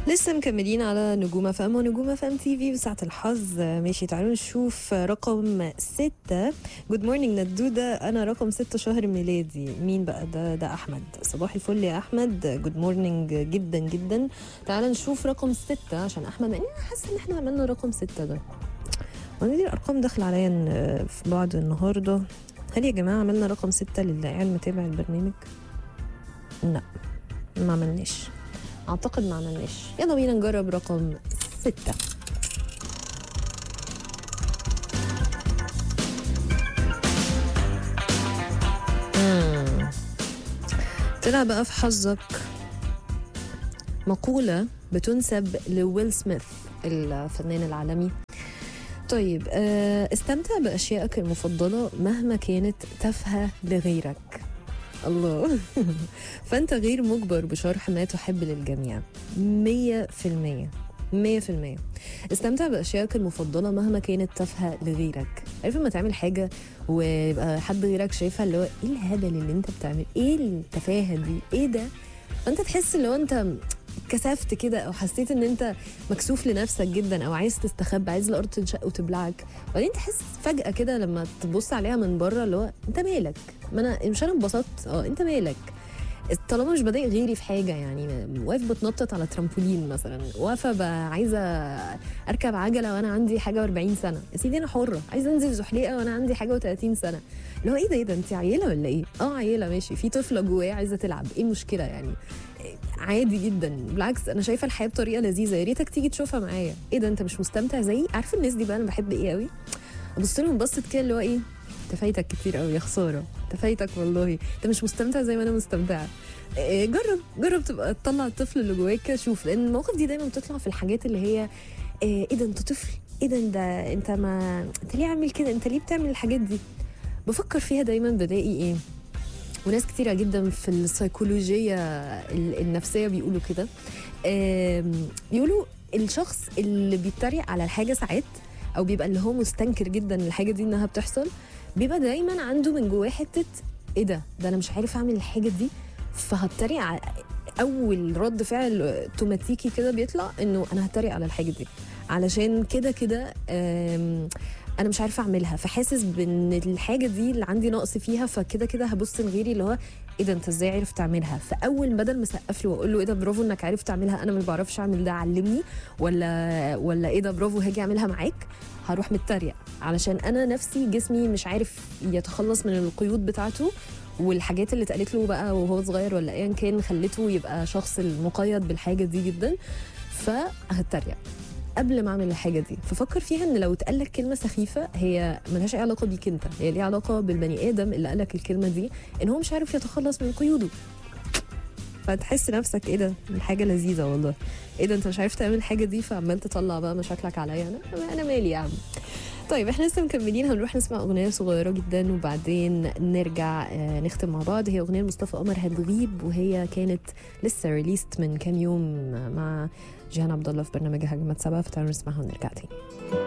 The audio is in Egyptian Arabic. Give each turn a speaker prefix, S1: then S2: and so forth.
S1: لسه مكملين على نجوم فام ونجوم فام تي في بساعة الحظ ماشي تعالوا نشوف رقم ستة جود مورنينج ندودة أنا رقم ستة شهر ميلادي مين بقى ده ده أحمد صباح الفل يا أحمد جود مورنينج جدا جدا تعالى نشوف رقم ستة عشان أحمد أنا حاسة إن إحنا عملنا رقم ستة ده وأنا دي الأرقام داخلة عليا إن- في بعض النهاردة هل يا جماعة عملنا رقم ستة للي قاعد متابع البرنامج؟ لا ما عملناش اعتقد ما عملناش يلا بينا نجرب رقم ستة مم. طلع بقى في حظك مقولة بتنسب لويل سميث الفنان العالمي طيب آه، استمتع بأشيائك المفضلة مهما كانت تافهة لغيرك الله فأنت غير مجبر بشرح ما تحب للجميع مية في المية مية في المية استمتع بأشيائك المفضلة مهما كانت تافهة لغيرك عارف لما تعمل حاجة ويبقى حد غيرك شايفها اللي هو ايه الهبل اللي انت بتعمل ايه التفاهة دي ايه ده فانت تحس اللي هو انت كسفت كده او حسيت ان انت مكسوف لنفسك جدا او عايز تستخبى عايز الارض تنشق وتبلعك وبعدين تحس فجأة كده لما تبص عليها من بره اللي هو انت مالك ما انا مش انا انبسطت اه انت مالك طالما مش بضايق غيري في حاجه يعني واقف بتنطط على ترامبولين مثلا واقفه بقى عايزه اركب عجله وانا عندي حاجه و40 سنه يا سيدي انا حره عايزه انزل زحليقه وانا عندي حاجه و30 سنه اللي هو ايه ده ايه ده انت عيله ولا ايه اه عيله ماشي في طفله جوايا عايزه تلعب ايه المشكله يعني عادي جدا بالعكس انا شايفه الحياه بطريقه لذيذه يا ريتك تيجي تشوفها معايا ايه ده انت مش مستمتع زيي عارف الناس دي بقى انا بحب ايه قوي ابص لهم بصت كده اللي هو ايه انت فايتك كتير قوي يا خساره انت فايتك والله انت مش مستمتع زي ما انا مستمتعه إيه، جرب جرب تبقى تطلع الطفل اللي جواك كده شوف لان المواقف دي دايما بتطلع في الحاجات اللي هي ايه إيه ده انت طفل ايه ده انت انت ما انت ليه عامل كده انت ليه بتعمل الحاجات دي بفكر فيها دايما بلاقي ايه وناس كتيرة جدا في السيكولوجية ال- النفسية بيقولوا كده آم، بيقولوا الشخص اللي بيتريق على الحاجة ساعات أو بيبقى اللي هو مستنكر جدا الحاجة دي إنها بتحصل بيبقى دايما عنده من جواه حتة إيه ده ده أنا مش عارف أعمل الحاجة دي فهتريق على أول رد فعل اوتوماتيكي كده بيطلع إنه أنا هتريق على الحاجة دي علشان كده كده آم، انا مش عارفه اعملها فحاسس بان الحاجه دي اللي عندي نقص فيها فكده كده هبص لغيري اللي هو ايه ده انت ازاي عرف تعملها فاول بدل ما اسقف له واقول له ايه ده برافو انك عارف تعملها انا ما بعرفش اعمل ده علمني ولا ولا ايه ده برافو هاجي اعملها معاك هروح متريق علشان انا نفسي جسمي مش عارف يتخلص من القيود بتاعته والحاجات اللي اتقالت له بقى وهو صغير ولا ايا كان خلته يبقى شخص المقيد بالحاجه دي جدا فهتريق قبل ما اعمل الحاجه دي ففكر فيها ان لو اتقال لك كلمه سخيفه هي ملهاش اي علاقه بيك انت هي ليها علاقه بالبني ادم اللي قال لك الكلمه دي ان هو مش عارف يتخلص من قيوده فتحس نفسك ايه ده الحاجه لذيذه والله ايه ده انت مش عارف تعمل الحاجه دي فعمال تطلع بقى مشاكلك عليا انا انا مالي يا عم طيب احنا لسه مكملين هنروح نسمع اغنيه صغيره جدا وبعدين نرجع آه، نختم مع بعض هي اغنيه مصطفى قمر هتغيب وهي كانت لسه ريليست من كام يوم مع جيهان عبد الله في برنامج هجمة سبعة فتعالوا نسمعها ونرجع تاني